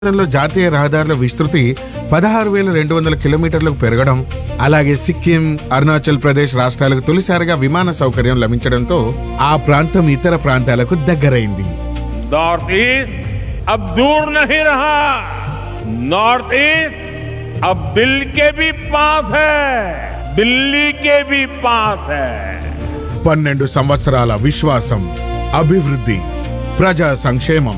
దేశంలో జాతీయ రహదారుల విస్తృతి పదహారు వేల రెండు వందల కిలోమీటర్లకు పెరగడం అలాగే సిక్కిం అరుణాచల్ ప్రదేశ్ రాష్ట్రాలకు తొలిసారిగా విమాన సౌకర్యం లభించడంతో ఆ ప్రాంతం ఇతర ప్రాంతాలకు దగ్గరైంది नॉर्थ ईस्ट अब दूर नहीं रहा नॉर्थ ईस्ट अब दिल के भी पास है दिल्ली के भी पास है పన్నెండు సంవత్సరాల విశ్వాసం అభివృద్ధి ప్రజా సంక్షేమం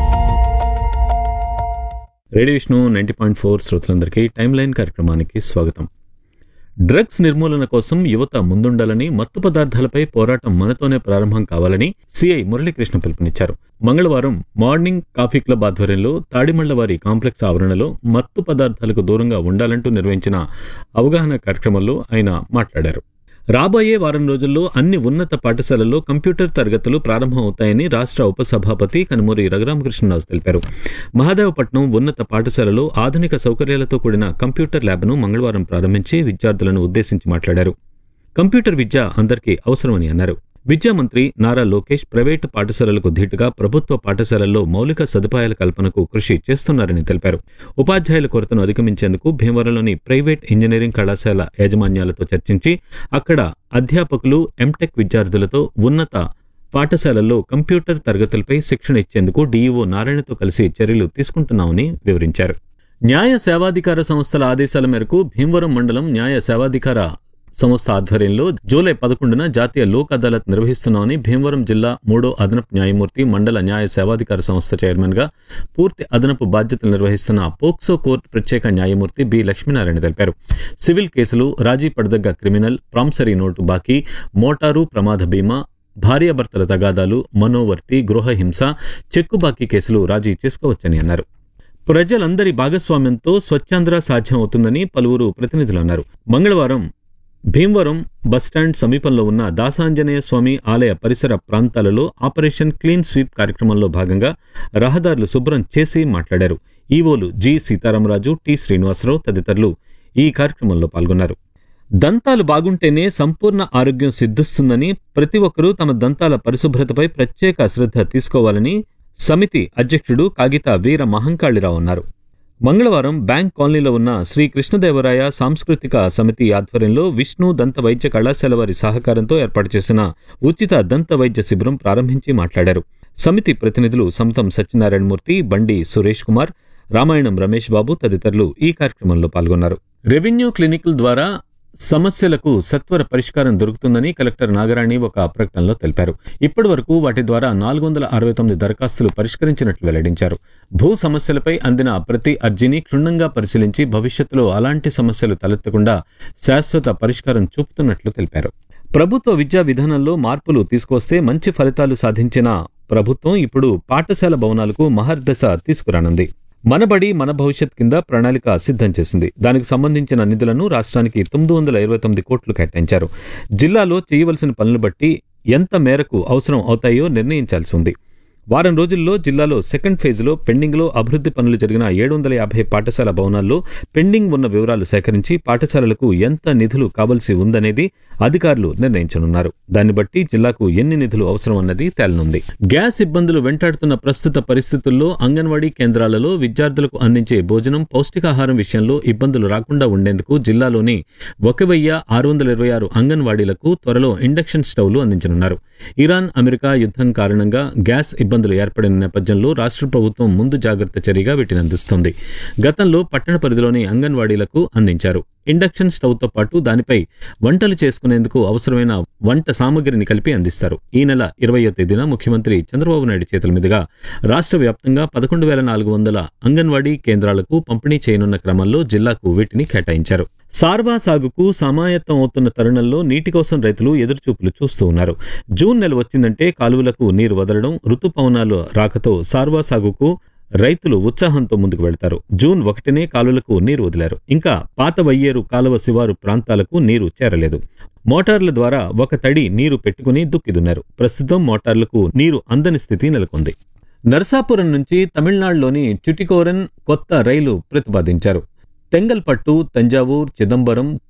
radio Vishnu ninety point four శ్రోతలందరికీ టైమ్ లైన్ కార్యక్రమానికి స్వాగతం డ్రగ్స్ నిర్మూలన కోసం యువత ముందుండాలని మత్తు పదార్థాలపై పోరాటం మనతోనే ప్రారంభం కావాలని సిఐ మురళీకృష్ణ పిలుపునిచ్చారు మంగళవారం మార్నింగ్ కాఫీ క్లబ్ ఆధ్వర్యంలో తాడిమళ్ల వారి కాంప్లెక్స్ ఆవరణలో మత్తు పదార్థాలకు దూరంగా ఉండాలంటూ నిర్వహించిన అవగాహన కార్యక్రమంలో ఆయన మాట్లాడారు రాబోయే వారం రోజుల్లో అన్ని ఉన్నత పాఠశాలల్లో కంప్యూటర్ తరగతులు ప్రారంభమవుతాయని రాష్ట్ర ఉపసభాపతి కనుమూరి రఘురామకృష్ణరాజు తెలిపారు మహాదేవపట్నం ఉన్నత పాఠశాలలో ఆధునిక సౌకర్యాలతో కూడిన కంప్యూటర్ ల్యాబ్ను మంగళవారం ప్రారంభించి విద్యార్థులను ఉద్దేశించి మాట్లాడారు కంప్యూటర్ విద్య అందరికీ అవసరమని అన్నారు విద్యా మంత్రి నారా లోకేష్ ప్రైవేటు పాఠశాలలకు ధీటుగా ప్రభుత్వ పాఠశాలల్లో మౌలిక సదుపాయాల కల్పనకు కృషి చేస్తున్నారని తెలిపారు ఉపాధ్యాయుల కొరతను అధిగమించేందుకు భీమవరంలోని ప్రైవేట్ ఇంజనీరింగ్ కళాశాల యాజమాన్యాలతో చర్చించి అక్కడ అధ్యాపకులు ఎంటెక్ విద్యార్థులతో ఉన్నత పాఠశాలల్లో కంప్యూటర్ తరగతులపై శిక్షణ ఇచ్చేందుకు డీఈఓ నారాయణతో కలిసి చర్యలు తీసుకుంటున్నామని వివరించారు న్యాయ సేవాధికార సంస్థల ఆదేశాల మేరకు భీమవరం మండలం న్యాయ సేవాధికార సంస్థ ఆధ్వర్యంలో జూలై పదకొండున జాతీయ లోక్ అదాలత్ నిర్వహిస్తున్నామని భీమవరం జిల్లా మూడో అదనపు న్యాయమూర్తి మండల న్యాయ సేవాధికార సంస్థ చైర్మన్ గా పూర్తి అదనపు బాధ్యతలు నిర్వహిస్తున్న పోక్సో కోర్టు ప్రత్యేక న్యాయమూర్తి బి లక్ష్మీనారాయణ తెలిపారు సివిల్ కేసులు రాజీ పడదగ్గ క్రిమినల్ ప్రాంసరీ నోటు బాకీ మోటారు ప్రమాద బీమా భార్యాభర్తల తగాదాలు మనోవర్తి గృహహింస చెక్కు బాకీ కేసులు రాజీ చేసుకోవచ్చని అన్నారు ప్రజలందరి భాగస్వామ్యంతో స్వచ్ఛాంధ్ర సాధ్యం అవుతుందని పలువురు ప్రతినిధులు అన్నారు మంగళవారం భీమవరం బస్టాండ్ సమీపంలో ఉన్న దాసాంజనేయ స్వామి ఆలయ పరిసర ప్రాంతాలలో ఆపరేషన్ క్లీన్ స్వీప్ కార్యక్రమంలో భాగంగా రహదారులు శుభ్రం చేసి మాట్లాడారు ఈవోలు జి సీతారామరాజు టి శ్రీనివాసరావు తదితరులు ఈ కార్యక్రమంలో పాల్గొన్నారు దంతాలు బాగుంటేనే సంపూర్ణ ఆరోగ్యం సిద్ధిస్తుందని ప్రతి ఒక్కరూ తమ దంతాల పరిశుభ్రతపై ప్రత్యేక శ్రద్ధ తీసుకోవాలని సమితి అధ్యక్షుడు కాగిత వీర మహంకాళిరావు అన్నారు మంగళవారం బ్యాంక్ కాలనీలో ఉన్న శ్రీ కృష్ణదేవరాయ సాంస్కృతిక సమితి ఆధ్వర్యంలో విష్ణు దంత వైద్య కళాశాల వారి సహకారంతో ఏర్పాటు చేసిన ఉచిత దంత వైద్య శిబిరం ప్రారంభించి మాట్లాడారు సమితి ప్రతినిధులు సమతం సత్యనారాయణమూర్తి బండి సురేష్ కుమార్ రామాయణం రమేష్ బాబు తదితరులు ఈ కార్యక్రమంలో పాల్గొన్నారు రెవెన్యూ క్లినిక్ల ద్వారా సమస్యలకు సత్వర పరిష్కారం దొరుకుతుందని కలెక్టర్ నాగరాణి ఒక ప్రకటనలో తెలిపారు ఇప్పటి వరకు వాటి ద్వారా నాలుగు వందల అరవై తొమ్మిది దరఖాస్తులు పరిష్కరించినట్లు వెల్లడించారు భూ సమస్యలపై అందిన ప్రతి అర్జీని క్షుణ్ణంగా పరిశీలించి భవిష్యత్తులో అలాంటి సమస్యలు తలెత్తకుండా శాశ్వత పరిష్కారం చూపుతున్నట్లు తెలిపారు ప్రభుత్వ విద్యా విధానంలో మార్పులు తీసుకొస్తే మంచి ఫలితాలు సాధించిన ప్రభుత్వం ఇప్పుడు పాఠశాల భవనాలకు మహర్దశ తీసుకురానుంది మనబడి మన భవిష్యత్ కింద ప్రణాళిక సిద్ధం చేసింది దానికి సంబంధించిన నిధులను రాష్ట్రానికి తొమ్మిది వందల ఇరవై తొమ్మిది కోట్లు కేటాయించారు జిల్లాలో చేయవలసిన పనులు బట్టి ఎంత మేరకు అవసరం అవుతాయో నిర్ణయించాల్సి ఉంది వారం రోజుల్లో జిల్లాలో సెకండ్ ఫేజ్లో పెండింగ్లో అభివృద్ధి పనులు జరిగిన ఏడు వందల యాభై పాఠశాల భవనాల్లో పెండింగ్ ఉన్న వివరాలు సేకరించి పాఠశాలలకు ఎంత నిధులు కావలసి ఉందనేది అధికారులు నిర్ణయించనున్నారు దాన్ని బట్టి జిల్లాకు ఎన్ని నిధులు అవసరం అన్నది తేలనుంది గ్యాస్ ఇబ్బందులు వెంటాడుతున్న ప్రస్తుత పరిస్థితుల్లో అంగన్వాడీ కేంద్రాలలో విద్యార్థులకు అందించే భోజనం పౌష్టికాహారం విషయంలో ఇబ్బందులు రాకుండా ఉండేందుకు జిల్లాలోని ఒక వెయ్యి ఆరు వందల ఇరవై ఆరు అంగన్వాడీలకు త్వరలో ఇండక్షన్ స్టవ్లు అందించనున్నారు ఇరాన్ అమెరికా యుద్ధం కారణంగా గ్యాస్ ఇబ్బందులు ఏర్పడిన నేపథ్యంలో రాష్ట్ర ప్రభుత్వం ముందు జాగ్రత్త చర్యగా వీటిని అందిస్తోంది గతంలో పట్టణ పరిధిలోని అంగన్వాడీలకు అందించారు ఇండక్షన్ స్టవ్తో పాటు దానిపై వంటలు చేసుకునేందుకు అవసరమైన వంట సామగ్రిని కలిపి అందిస్తారు ఈ నెల ఇరవయో తేదీన ముఖ్యమంత్రి చంద్రబాబు నాయుడు చేతుల మీదుగా రాష్ట్ర వ్యాప్తంగా పదకొండు వేల నాలుగు వందల అంగన్వాడీ కేంద్రాలకు పంపిణీ చేయనున్న క్రమంలో జిల్లాకు వీటిని కేటాయించారు సార్వా సాగుకు సమాయత్తం అవుతున్న తరుణంలో నీటి కోసం రైతులు ఎదురుచూపులు చూస్తూ ఉన్నారు జూన్ నెల వచ్చిందంటే కాలువలకు నీరు వదలడం ఋతుపవనాలు రాకతో సార్వా సాగుకు రైతులు ఉత్సాహంతో ముందుకు వెళ్తారు జూన్ ఒకటినే కాలువలకు నీరు వదిలారు ఇంకా పాత వయ్యేరు కాలువ శివారు ప్రాంతాలకు నీరు చేరలేదు మోటార్ల ద్వారా ఒక తడి నీరు పెట్టుకుని దుక్కిదున్నారు ప్రస్తుతం మోటార్లకు నీరు అందని స్థితి నెలకొంది నర్సాపురం నుంచి తమిళనాడులోని చుటికోరన్ కొత్త రైలు ప్రతిపాదించారు తెంగల్పట్టు తంజావూర్ చిదంబరం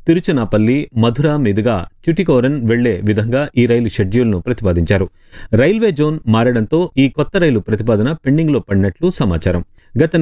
తిరుచునాపల్లి మధుర మీదుగా చుటికోరన్ వెళ్లే విధంగా ఈ రైలు షెడ్యూల్ను ప్రతిపాదించారు రైల్వే జోన్ మారడంతో ఈ కొత్త రైలు ప్రతిపాదన పెండింగ్లో పడినట్లు సమాచారం గత